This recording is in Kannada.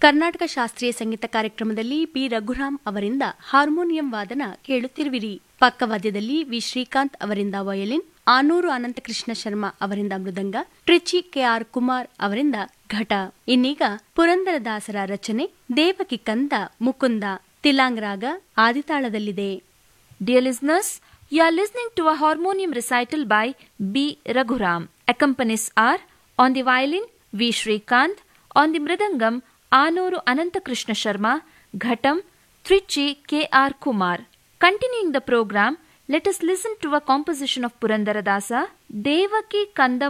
ಕರ್ನಾಟಕ ಶಾಸ್ತ್ರೀಯ ಸಂಗೀತ ಕಾರ್ಯಕ್ರಮದಲ್ಲಿ ಬಿ ರಘುರಾಮ್ ಅವರಿಂದ ಹಾರ್ಮೋನಿಯಂ ವಾದನ ಕೇಳುತ್ತಿರುವಿರಿ ಪಕ್ಕವಾದ್ಯದಲ್ಲಿ ವಿ ಶ್ರೀಕಾಂತ್ ಅವರಿಂದ ವಯೋಲಿನ್ ಆನೂರು ಅನಂತಕೃಷ್ಣ ಶರ್ಮಾ ಅವರಿಂದ ಮೃದಂಗ ಟ್ರಿಚಿ ಕೆಆರ್ ಕುಮಾರ್ ಅವರಿಂದ ಘಟ ಇನ್ನೀಗ ಪುರಂದರದಾಸರ ರಚನೆ ದೇವಕಿ ಕಂದ Mukunda ತಿಲಾಂಗ್ರಾಗ ಆದಿತಾಳದಲ್ಲಿದೆ Dear listeners, you are listening to a harmonium recital by B. Raghuram. Accompanies are on the violin V. Shrikant, on the mridangam Anuru Anantakrishna Sharma, Ghatam Trichi K. R. Kumar. Continuing the program, let us listen to a composition of Purandaradasa, Devaki Kanda